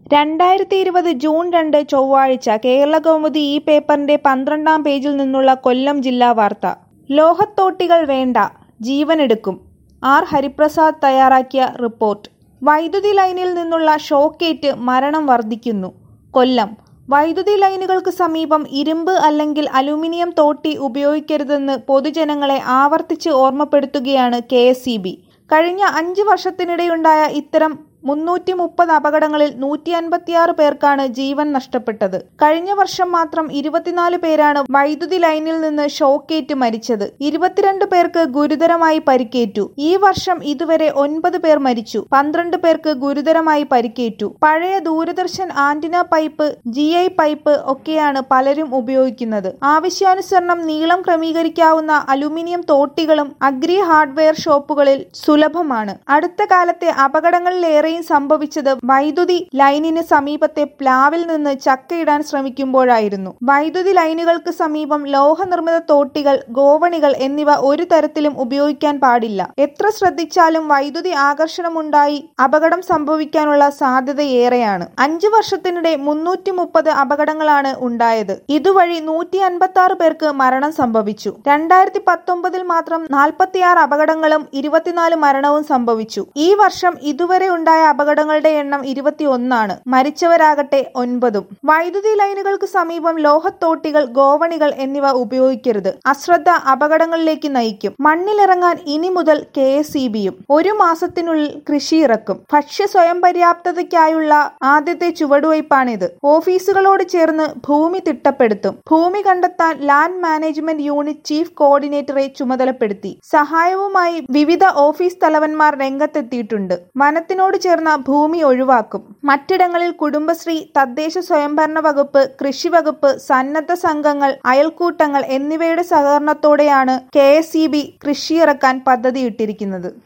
രണ്ടായിരത്തി ഇരുപത് ജൂൺ രണ്ട് ചൊവ്വാഴ്ച കേരളകൗമുദി ഈ പേപ്പറിന്റെ പന്ത്രണ്ടാം പേജിൽ നിന്നുള്ള കൊല്ലം ജില്ലാ വാർത്ത ലോഹത്തോട്ടികൾ വേണ്ട ജീവനെടുക്കും ആർ ഹരിപ്രസാദ് തയ്യാറാക്കിയ റിപ്പോർട്ട് വൈദ്യുതി ലൈനിൽ നിന്നുള്ള ഷോക്കേറ്റ് മരണം വർദ്ധിക്കുന്നു കൊല്ലം വൈദ്യുതി ലൈനുകൾക്ക് സമീപം ഇരുമ്പ് അല്ലെങ്കിൽ അലുമിനിയം തോട്ടി ഉപയോഗിക്കരുതെന്ന് പൊതുജനങ്ങളെ ആവർത്തിച്ച് ഓർമ്മപ്പെടുത്തുകയാണ് കെ കഴിഞ്ഞ അഞ്ച് വർഷത്തിനിടെയുണ്ടായ ഇത്തരം മുന്നൂറ്റി മുപ്പത് അപകടങ്ങളിൽ നൂറ്റി അൻപത്തിയാറ് പേർക്കാണ് ജീവൻ നഷ്ടപ്പെട്ടത് കഴിഞ്ഞ വർഷം മാത്രം ഇരുപത്തിനാല് പേരാണ് വൈദ്യുതി ലൈനിൽ നിന്ന് ഷോക്കേറ്റ് മരിച്ചത് ഇരുപത്തിരണ്ട് പേർക്ക് ഗുരുതരമായി പരിക്കേറ്റു ഈ വർഷം ഇതുവരെ ഒൻപത് പേർ മരിച്ചു പന്ത്രണ്ട് പേർക്ക് ഗുരുതരമായി പരിക്കേറ്റു പഴയ Doordarshan antenna pipe G I pipe ഒക്കെയാണ് പലരും ഉപയോഗിക്കുന്നത് ആവശ്യാനുസരണം നീളം ക്രമീകരിക്കാവുന്ന അലുമിനിയം തോട്ടികളും അഗ്രി ഹാർഡ്വെയർ ഷോപ്പുകളിൽ സുലഭമാണ് അടുത്ത കാലത്തെ അപകടങ്ങളിലേറെയും സംഭവിച്ചത് വൈദ്യുതി ലൈനിന് സമീപത്തെ പ്ലാവിൽ നിന്ന് ചക്കയിടാൻ ശ്രമിക്കുമ്പോഴായിരുന്നു വൈദ്യുതി ലൈനുകൾക്ക് സമീപം ലോഹനിർമ്മിത തോട്ടികൾ ഗോവണികൾ എന്നിവ ഒരു തരത്തിലും ഉപയോഗിക്കാൻ പാടില്ല എത്ര ശ്രദ്ധിച്ചാലും വൈദ്യുതി ആകർഷണമുണ്ടായി അപകടം സംഭവിക്കാനുള്ള സാധ്യത ഏറെയാണ് അഞ്ചു വർഷത്തിനിടെ മുന്നൂറ്റി മുപ്പത് അപകടങ്ങളാണ് ഉണ്ടായത് ഇതുവഴി നൂറ്റി അൻപത്തി ആറ് പേർക്ക് മരണം സംഭവിച്ചു രണ്ടായിരത്തി പത്തൊമ്പതിൽ മാത്രം നാൽപ്പത്തിയാറ് അപകടങ്ങളും ഇരുപത്തിനാല് മരണവും സംഭവിച്ചു ഈ വർഷം ഇതുവരെ ഉണ്ടായ അപകടങ്ങളുടെ എണ്ണം ഇരുപത്തി ഒന്നാണ് മരിച്ചവരാകട്ടെ ഒൻപതും വൈദ്യുതി ലൈനുകൾക്ക് സമീപം ലോഹത്തോട്ടികൾ ഗോവണികൾ എന്നിവ ഉപയോഗിക്കരുത് അശ്രദ്ധ അപകടങ്ങളിലേക്ക് നയിക്കും മണ്ണിലിറങ്ങാൻ ഇനി മുതൽ കെ എസ് ഇ ബിയും ഒരു മാസത്തിനുള്ളിൽ കൃഷി ഇറക്കും ഭക്ഷ്യ സ്വയം പര്യാപ്തതയ്ക്കായുള്ള ആദ്യത്തെ ചുവടുവയ്പാണിത് ഓഫീസുകളോട് ചേർന്ന് ഭൂമി തിട്ടപ്പെടുത്തും ഭൂമി കണ്ടെത്താൻ ലാൻഡ് മാനേജ്മെന്റ് യൂണിറ്റ് ചീഫ് കോർഡിനേറ്ററെ ചുമതലപ്പെടുത്തി സഹായവുമായി വിവിധ ഓഫീസ് തലവന്മാർ രംഗത്തെത്തിയിട്ടുണ്ട് വനത്തിനോട് ചേർന്ന ഭൂമി ഒഴിവാക്കും മറ്റിടങ്ങളിൽ കുടുംബശ്രീ തദ്ദേശ സ്വയംഭരണ വകുപ്പ് കൃഷി വകുപ്പ് സന്നദ്ധ സംഘങ്ങൾ അയൽക്കൂട്ടങ്ങൾ എന്നിവയുടെ സഹകരണത്തോടെയാണ് കെ എസ് ഇ ബി കൃഷിയിറക്കാൻ പദ്ധതിയിട്ടിരിക്കുന്നത്